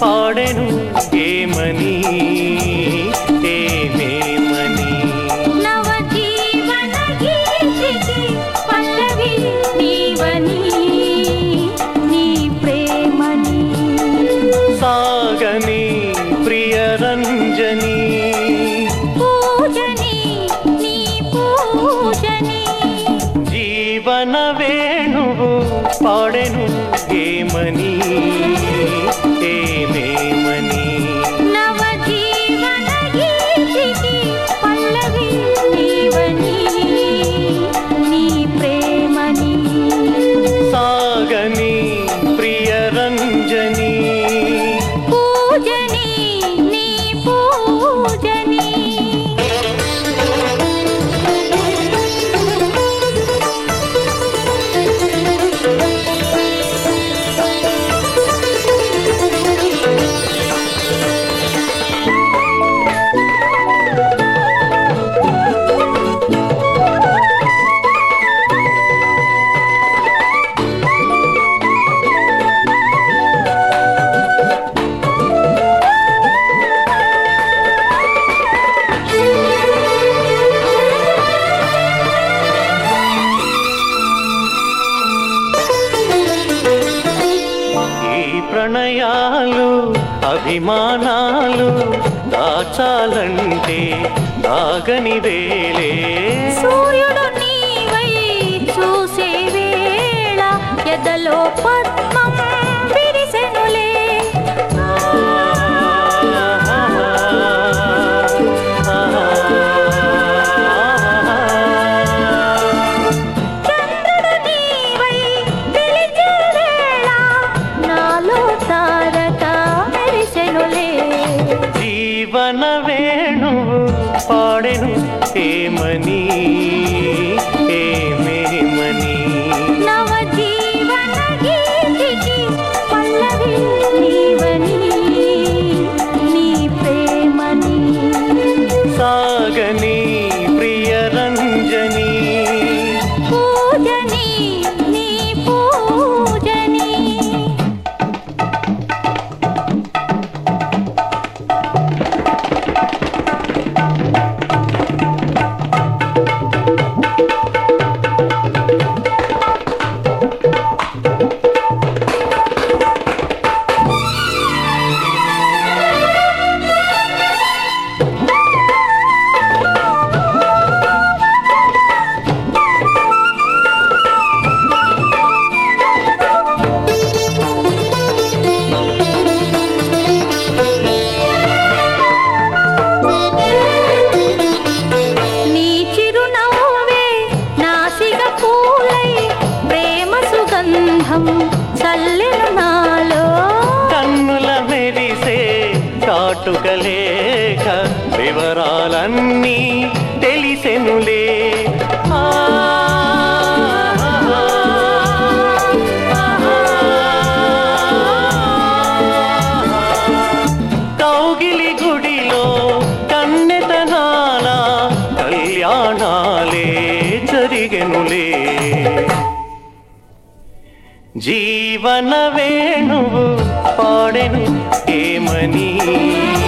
పాడెను ఏమని ఏమేమని నవజీవన గీతికి పల్లవి నీవని నీ ప్రేమని సాగని ప్రియరంజని పూజని నీ పూజని జీవన వేణువు పాడెను ఏమని ఏమేమని నవజీవన గీతికి పల్లవి నీవని నీ ప్రేమని సాగని ప్రియరంజని పూజని నీ పూజని ఈ ప్రణయాలు అభిమానాలు దాచాలంటే దాగని వేలే సూర్యుడు నీవై చూసే వేళ ఎదలో పద్మం విరిసెనులే చంద్రుడు నీవై పిలిచే వేళ నాలో తారక మెరిసెనులే జీవన వేణువు పాడెను ఏమని ఏమేమని నవజీవన గీతికి పల్లవి నీవని నీ ప్రేమని సాగని ప్రియరంజని పూజని నీ పూజని నీ చిరునవ్వే నాసిక పూలై ప్రేమ సుగంధం చల్లెను నాలో కన్నుల మెరిసే కాటుకలేక వివరాలన్నీ తెలిసెనులే ఆ, కౌగిలి గుడిలో కన్నెతనాల కళ్యాణాలే జరిగెనులే జీవన వేణువు పాడెను ఏమని